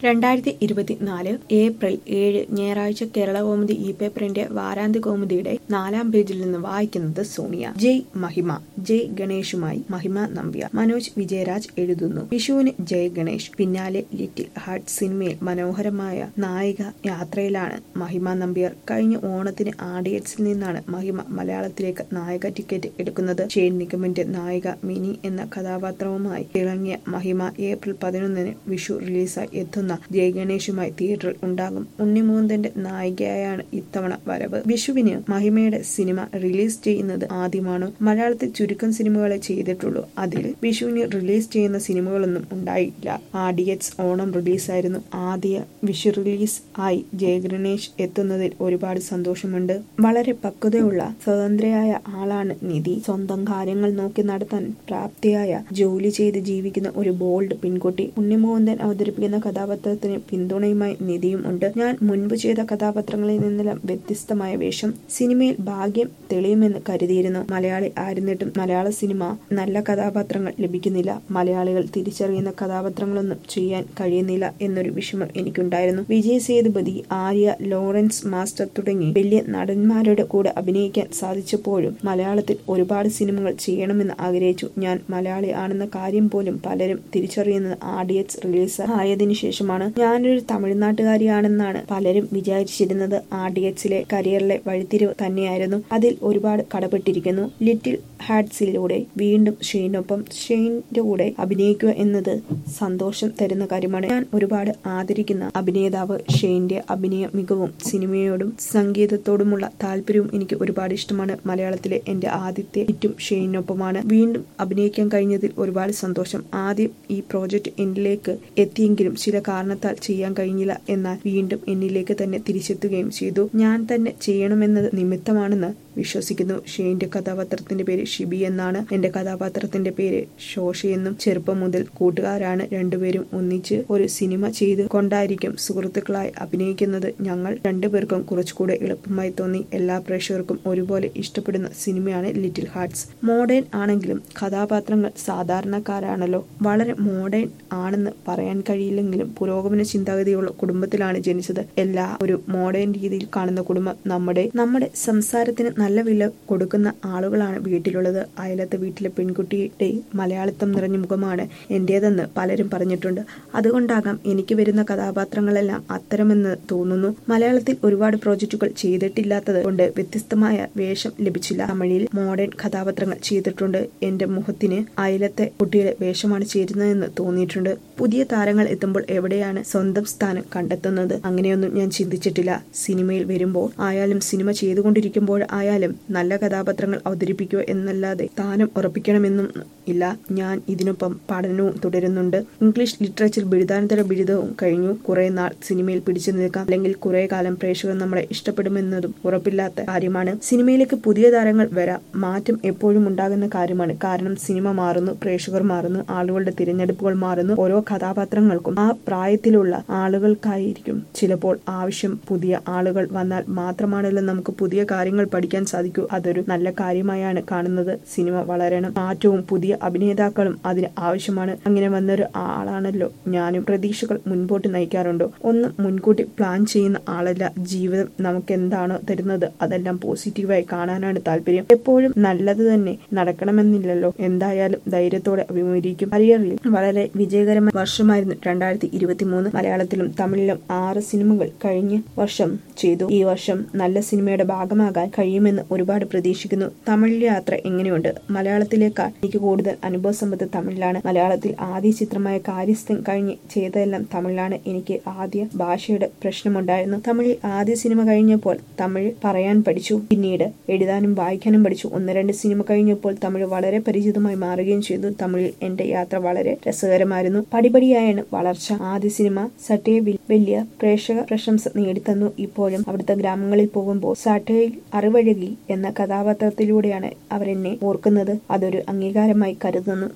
രണ്ടായിരത്തി ഇരുപത്തിനാല് ഏപ്രിൽ ഏഴ് ഞായറാഴ്ച കേരള കൗമുദി ഇ പേപ്പറിന്റെ വാരാന്ത്യ കൗമുദിയുടെ നാലാം പേജിൽ നിന്ന് വായിക്കുന്നത് സോണിയ ജയ് മഹിമ ജയ് ഗണേഷുമായി മഹിമ നമ്പ്യ മനോജ് വിജയരാജ് എഴുതുന്നു വിഷുവിന് ജയ് ഗണേഷ് പിന്നാലെ ലിറ്റിൽ ഹാർട്ട് സിനിമയിൽ മനോഹരമായ നായിക യാത്രയിലാണ് മഹിമ നമ്പ്യാർ കഴിഞ്ഞ ഓണത്തിന് ആഡിയൻസിൽ നിന്നാണ് മഹിമ മലയാളത്തിലേക്ക് നായക ടിക്കറ്റ് എടുക്കുന്നത് ഷെയ്ൻ നിഗമിന്റെ നായിക മിനി എന്ന കഥാപാത്രവുമായി തിളങ്ങിയ മഹിമ ഏപ്രിൽ പതിനൊന്നിന് വിഷു റിലീസായി എത്തുന്ന ജയ് ഗണേഷുമായി തിയേറ്ററിൽ ഉണ്ടാകും ഉണ്ണിമൂന്തന്റെ നായികയായാണ് ഇത്തവണ വരവ് വിഷുവിന് മഹിമയുടെ സിനിമ റിലീസ് ചെയ്യുന്നത് ആദ്യമാണ് മലയാളത്തിൽ ചുരുക്കം സിനിമകളെ ചെയ്തിട്ടുള്ളൂ അതിൽ വിഷുവിന് റിലീസ് ചെയ്യുന്ന സിനിമകളൊന്നും ഉണ്ടായില്ല ആഡിയറ്റ്സ് ഓണം റിലീസായിരുന്നു ആദ്യ വിഷു റിലീസ് ആയി ജയഗണേഷ് എത്തുന്നതിൽ ഒരുപാട് സന്തോഷമുണ്ട് വളരെ പക്വതയുള്ള സ്വതന്ത്രയായ ആളാണ് നിധി സ്വന്തം കാര്യങ്ങൾ നോക്കി നടത്താൻ പ്രാപ്തിയായ ജോലി ചെയ്ത് ജീവിക്കുന്ന ഒരു ബോൾഡ് പെൺകുട്ടി ഉണ്ണിമോഹന്തൻ അവതരിപ്പിക്കുന്ന കഥാപാത്രത്തിന് പിന്തുണയുമായി നിധിയും ഉണ്ട് ഞാൻ മുൻപ് ചെയ്ത കഥാപാത്രങ്ങളിൽ നിന്നെല്ലാം വ്യത്യസ്തമായ വേഷം സിനിമയിൽ ഭാഗ്യം തെളിയുമെന്ന് കരുതിയിരുന്നു മലയാളി ആയിരുന്നിട്ടും മലയാള സിനിമ നല്ല കഥാപാത്രങ്ങൾ ലഭിക്കുന്നില്ല മലയാളികൾ തിരിച്ചറിയുന്ന കഥാപാത്രങ്ങളൊന്നും ചെയ്യാൻ കഴിയുന്നില്ല എന്നൊരു വിഷമം എനിക്കുണ്ടായിരുന്നു വിജയ് സേതുപതി ആര്യ ലോറൻസ് മാസ്റ്റർ തുടങ്ങി വലിയ നടന്മാരുടെ കൂടെ അഭിനയിക്കാൻ സാധിച്ചപ്പോഴും മലയാളത്തിൽ ഒരുപാട് സിനിമകൾ ചെയ്യണമെന്ന് ആഗ്രഹിച്ചു ഞാൻ മലയാളി ആണെന്ന കാര്യം പോലും പലരും തിരിച്ചറിയുന്നത് ആഡിയറ്റ്സ് റിലീസ് ആയതിനു ശേഷമാണ് ഞാനൊരു തമിഴ്നാട്ടുകാരിയാണെന്നാണ് പലരും വിചാരിച്ചിരുന്നത് ആഡിയറ്റ്സിലെ കരിയറിലെ വഴിത്തിരിവ് തന്നെയായിരുന്നു അതിൽ ഒരുപാട് കടപ്പെട്ടിരിക്കുന്നു ലിറ്റിൽ ഹാഡ്സിലൂടെ വീണ്ടും ഷെയ്നൊപ്പം ഷെയ്ന്റെ കൂടെ അഭിനയിക്കുക എന്നത് സന്തോഷം തരുന്ന കാര്യമാണ് ഞാൻ ഒരുപാട് ആദരിക്കുന്ന അഭിനേതാവ് ഷെയ്ന്റെ അഭിനയ മികവും സിനിമയോടും സംഗീതത്തോടുമുള്ള താല്പര്യവും എനിക്ക് ഒരുപാട് ഇഷ്ടമാണ് മലയാളത്തിലെ എന്റെ ആദ്യത്തെ ഹിറ്റും ഷെയ്നൊപ്പമാണ് വീണ്ടും അഭിനയിക്കാൻ കഴിഞ്ഞതിൽ ഒരുപാട് സന്തോഷം ആദ്യം ഈ പ്രോജക്റ്റ് എന്നിലേക്ക് എത്തിയെങ്കിലും ചില കാരണത്താൽ ചെയ്യാൻ കഴിഞ്ഞില്ല എന്നാൽ വീണ്ടും എന്നിലേക്ക് തന്നെ തിരിച്ചെത്തുകയും ചെയ്തു ഞാൻ തന്നെ ചെയ്യണമെന്നത് നിമിത്തമാണെന്ന് വിശ്വസിക്കുന്നു ഷെയ്ന്റെ കഥാപാത്രത്തിന്റെ പേര് ഷിബി എന്നാണ് എന്റെ കഥാപാത്രത്തിന്റെ പേര് ശോഷ എന്നും ചെറുപ്പം മുതൽ കൂട്ടുകാരാണ് രണ്ടുപേരും ഒന്നിച്ച് ഒരു സിനിമ ചെയ്ത് കൊണ്ടായിരിക്കും സുഹൃത്തുക്കളായി അഭിനയിക്കുന്നത് ഞങ്ങൾ രണ്ടുപേർക്കും കുറച്ചുകൂടെ എളുപ്പമായി തോന്നി എല്ലാ പ്രേക്ഷകർക്കും ഒരുപോലെ ഇഷ്ടപ്പെടുന്ന സിനിമയാണ് ലിറ്റിൽ ഹാർട്സ് മോഡേൺ ആണെങ്കിലും കഥാപാത്രങ്ങൾ സാധാരണക്കാരാണല്ലോ വളരെ മോഡേൺ ആണെന്ന് പറയാൻ കഴിയില്ലെങ്കിലും പുരോഗമന ചിന്താഗതിയുള്ള കുടുംബത്തിലാണ് ജനിച്ചത് എല്ലാ ഒരു മോഡേൺ രീതിയിൽ കാണുന്ന കുടുംബം നമ്മുടെ നമ്മുടെ സംസാരത്തിന് നല്ല വില കൊടുക്കുന്ന ആളുകളാണ് വീട്ടിലുള്ളത് അയലത്തെ വീട്ടിലെ പെൺകുട്ടിയുടെ മലയാളിത്തം നിറഞ്ഞ മുഖമാണ് എന്റേതെന്ന് പലരും പറഞ്ഞിട്ടുണ്ട് അതുകൊണ്ടാകാം എനിക്ക് വരുന്ന കഥാപാത്രങ്ങളെല്ലാം അത്തരമെന്ന് തോന്നുന്നു മലയാളത്തിൽ ഒരുപാട് പ്രോജക്റ്റുകൾ ചെയ്തിട്ടില്ലാത്തത് കൊണ്ട് വ്യത്യസ്തമായ വേഷം ലഭിച്ചില്ല തമിഴിൽ മോഡേൺ കഥാപാത്രങ്ങൾ ചെയ്തിട്ടുണ്ട് എന്റെ മുഖത്തിന് അയലത്തെ കുട്ടിയുടെ വേഷമാണ് ചേരുന്നതെന്ന് തോന്നിയിട്ടുണ്ട് പുതിയ താരങ്ങൾ എത്തുമ്പോൾ എവിടെയാണ് സ്വന്തം സ്ഥാനം കണ്ടെത്തുന്നത് അങ്ങനെയൊന്നും ഞാൻ ചിന്തിച്ചിട്ടില്ല സിനിമയിൽ വരുമ്പോൾ ആയാലും സിനിമ ചെയ്തുകൊണ്ടിരിക്കുമ്പോൾ ആയാലും നല്ല കഥാപാത്രങ്ങൾ അവതരിപ്പിക്കുക എന്നല്ലാതെ സ്ഥാനം ഉറപ്പിക്കണമെന്നും ഇല്ല ഞാൻ ഇതിനൊപ്പം പഠനവും തുടരുന്നുണ്ട് ഇംഗ്ലീഷ് ലിറ്ററേച്ചർ ബിരുദാനന്തര ബിരുദവും കഴിഞ്ഞു കുറെ നാൾ സിനിമയിൽ പിടിച്ചു നിൽക്കാം അല്ലെങ്കിൽ കുറെ കാലം പ്രേക്ഷകർ നമ്മളെ ഇഷ്ടപ്പെടുമെന്നതും ഉറപ്പില്ലാത്ത കാര്യമാണ് സിനിമയിലേക്ക് പുതിയ താരങ്ങൾ വരാം മാറ്റം എപ്പോഴും ഉണ്ടാകുന്ന കാര്യമാണ് കാരണം സിനിമ മാറുന്നു പ്രേക്ഷകർ മാറുന്നു ആളുകളുടെ തിരഞ്ഞെടുപ്പുകൾ മാറുന്നു ഓരോ കഥാപാത്രങ്ങൾക്കും ആ പ്രായത്തിലുള്ള ആളുകൾക്കായിരിക്കും ചിലപ്പോൾ ആവശ്യം പുതിയ ആളുകൾ വന്നാൽ മാത്രമാണല്ലോ നമുക്ക് പുതിയ കാര്യങ്ങൾ പഠിക്കാൻ സാധിക്കൂ അതൊരു നല്ല കാര്യമായാണ് കാണുന്നത് സിനിമ വളരണം മാറ്റവും പുതിയ അഭിനേതാക്കളും അതിന് ആവശ്യമാണ് അങ്ങനെ വന്നൊരു ആളാണല്ലോ ഞാനും പ്രതീക്ഷകൾ മുൻപോട്ട് നയിക്കാറുണ്ടോ ഒന്നും മുൻകൂട്ടി പ്ലാൻ ചെയ്യുന്ന ആളല്ല ജീവിതം നമുക്ക് എന്താണോ തരുന്നത് അതെല്ലാം പോസിറ്റീവായി കാണാനാണ് താല്പര്യം എപ്പോഴും നല്ലത് തന്നെ നടക്കണമെന്നില്ലല്ലോ എന്തായാലും ധൈര്യത്തോടെ അഭിമുഖീകരിക്കും കരിയറിൽ വളരെ വിജയകരമായ വർഷമായിരുന്നു രണ്ടായിരത്തി ഇരുപത്തി മൂന്ന് മലയാളത്തിലും തമിഴിലും ആറ് സിനിമകൾ കഴിഞ്ഞ വർഷം ചെയ്തു ഈ വർഷം നല്ല സിനിമയുടെ ഭാഗമാകാൻ കഴിയുമെന്ന് ഒരുപാട് പ്രതീക്ഷിക്കുന്നു തമിഴ് യാത്ര എങ്ങനെയുണ്ട് മലയാളത്തിലേക്കാൾ എനിക്ക് കൂടുതൽ അനുഭവ സമ്പത്ത് തമിഴിലാണ് മലയാളത്തിൽ ആദ്യ ചിത്രമായ കാര്യസ്ഥൻ കഴിഞ്ഞ് ചെയ്തതെല്ലാം തമിഴിലാണ് എനിക്ക് ആദ്യ ഭാഷയുടെ പ്രശ്നമുണ്ടായിരുന്നു തമിഴിൽ ആദ്യ സിനിമ കഴിഞ്ഞപ്പോൾ തമിഴ് പറയാൻ പഠിച്ചു പിന്നീട് എഴുതാനും വായിക്കാനും പഠിച്ചു ഒന്ന് രണ്ട് സിനിമ കഴിഞ്ഞപ്പോൾ തമിഴ് വളരെ പരിചിതമായി മാറുകയും ചെയ്തു തമിഴിൽ എന്റെ യാത്ര വളരെ രസകരമായിരുന്നു പടിപടിയായാണ് വളർച്ച ആദ്യ സിനിമ സട്ടേ വലിയ പ്രേക്ഷക പ്രശംസ നേടിത്തന്നു ഇപ്പോഴും അവിടുത്തെ ഗ്രാമങ്ങളിൽ പോകുമ്പോൾ സട്ടയിൽ അറിവഴകി എന്ന കഥാപാത്രത്തിലൂടെയാണ് അവരെന്നെ ഓർക്കുന്നത് അതൊരു അംഗീകാരമായി കരുതുന്നു